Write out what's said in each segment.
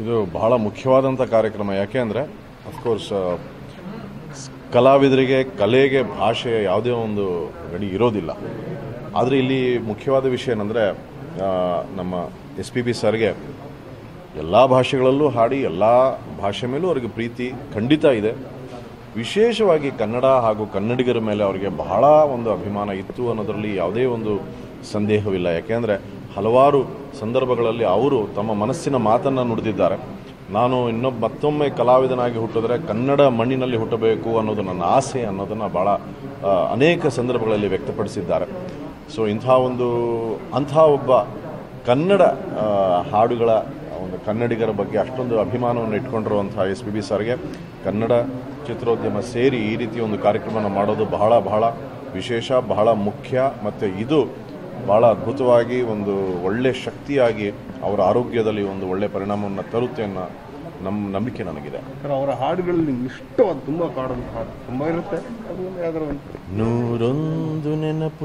ಇದು ಬಹಳ ಮುಖ್ಯವಾದಂಥ ಕಾರ್ಯಕ್ರಮ ಯಾಕೆ ಅಂದರೆ ಅಫ್ಕೋರ್ಸ್ ಕಲಾವಿದರಿಗೆ ಕಲೆಗೆ ಭಾಷೆ ಯಾವುದೇ ಒಂದು ಗಡಿ ಇರೋದಿಲ್ಲ ಆದರೆ ಇಲ್ಲಿ ಮುಖ್ಯವಾದ ವಿಷಯ ಏನಂದರೆ ನಮ್ಮ ಎಸ್ ಪಿ ಬಿ ಸರ್ಗೆ ಎಲ್ಲ ಭಾಷೆಗಳಲ್ಲೂ ಹಾಡಿ ಎಲ್ಲ ಭಾಷೆ ಮೇಲೂ ಅವರಿಗೆ ಪ್ರೀತಿ ಖಂಡಿತ ಇದೆ ವಿಶೇಷವಾಗಿ ಕನ್ನಡ ಹಾಗೂ ಕನ್ನಡಿಗರ ಮೇಲೆ ಅವರಿಗೆ ಬಹಳ ಒಂದು ಅಭಿಮಾನ ಇತ್ತು ಅನ್ನೋದರಲ್ಲಿ ಯಾವುದೇ ಒಂದು ಸಂದೇಹವಿಲ್ಲ ಯಾಕೆಂದರೆ ಹಲವಾರು ಸಂದರ್ಭಗಳಲ್ಲಿ ಅವರು ತಮ್ಮ ಮನಸ್ಸಿನ ಮಾತನ್ನು ನುಡಿದಿದ್ದಾರೆ ನಾನು ಇನ್ನೊಬ್ಬ ಮತ್ತೊಮ್ಮೆ ಕಲಾವಿದನಾಗಿ ಹುಟ್ಟಿದ್ರೆ ಕನ್ನಡ ಮಣ್ಣಿನಲ್ಲಿ ಹುಟ್ಟಬೇಕು ಅನ್ನೋದು ನನ್ನ ಆಸೆ ಅನ್ನೋದನ್ನು ಭಾಳ ಆ, ಅನೇಕ ಸಂದರ್ಭಗಳಲ್ಲಿ ವ್ಯಕ್ತಪಡಿಸಿದ್ದಾರೆ ಸೊ ಇಂಥ ಒಂದು ಅಂಥ ಒಬ್ಬ ಕನ್ನಡ ಆ, ಹಾಡುಗಳ ಒಂದು ಕನ್ನಡಿಗರ ಬಗ್ಗೆ ಅಷ್ಟೊಂದು ಅಭಿಮಾನವನ್ನು ಇಟ್ಕೊಂಡಿರುವಂಥ ಎಸ್ ಪಿ ಬಿ ಸರ್ಗೆ ಕನ್ನಡ ಚಿತ್ರೋದ್ಯಮ ಸೇರಿ ಈ ರೀತಿ ಒಂದು ಕಾರ್ಯಕ್ರಮನ ಮಾಡೋದು ಬಹಳ ಬಹಳ ವಿಶೇಷ ಬಹಳ ಮುಖ್ಯ ಮತ್ತು ಇದು ಬಹಳ ಅದ್ಭುತವಾಗಿ ಒಂದು ಒಳ್ಳೆ ಶಕ್ತಿಯಾಗಿ ಅವರ ಆರೋಗ್ಯದಲ್ಲಿ ಒಂದು ಒಳ್ಳೆ ಪರಿಣಾಮವನ್ನು ತರುತ್ತೆ ಅನ್ನೋ ನಮ್ಮ ನಂಬಿಕೆ ನನಗಿದೆ ಸರ್ ಅವರ ಹಾಡುಗಳಲ್ಲಿ ನಿಮ್ಗೆ ಇಷ್ಟವಾದ ತುಂಬ ಕಾಡೋದು ಹಾಡು ತುಂಬ ಇರುತ್ತೆ ಅದು ಒಂದು ಯಾವ್ದಾರ ಒಂದು ನೂರೊಂದು ನೆನಪು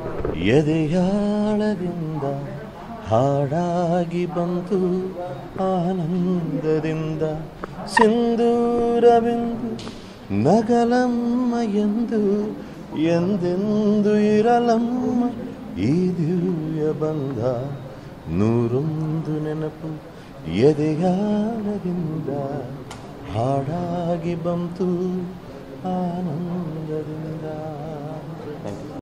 ಎದೆಯಾಳದಿಂದ ಹಾಡಾಗಿ ಬಂತು ಆನಂದದಿಂದ ಸಿಂಧೂರವೆಂದು ನಗಲಮ್ಮ ಎಂದು ಎಂದೆಂದು ಇರಲಮ್ಮ ಈ ದಿವ್ಯ ಬಂಧ ನೂರೊಂದು ನೆನಪು ಎದೆಯಾಳದಿಂದ ಹಾಡಾಗಿ ಬಂತು ಆನಂದದಿಂದ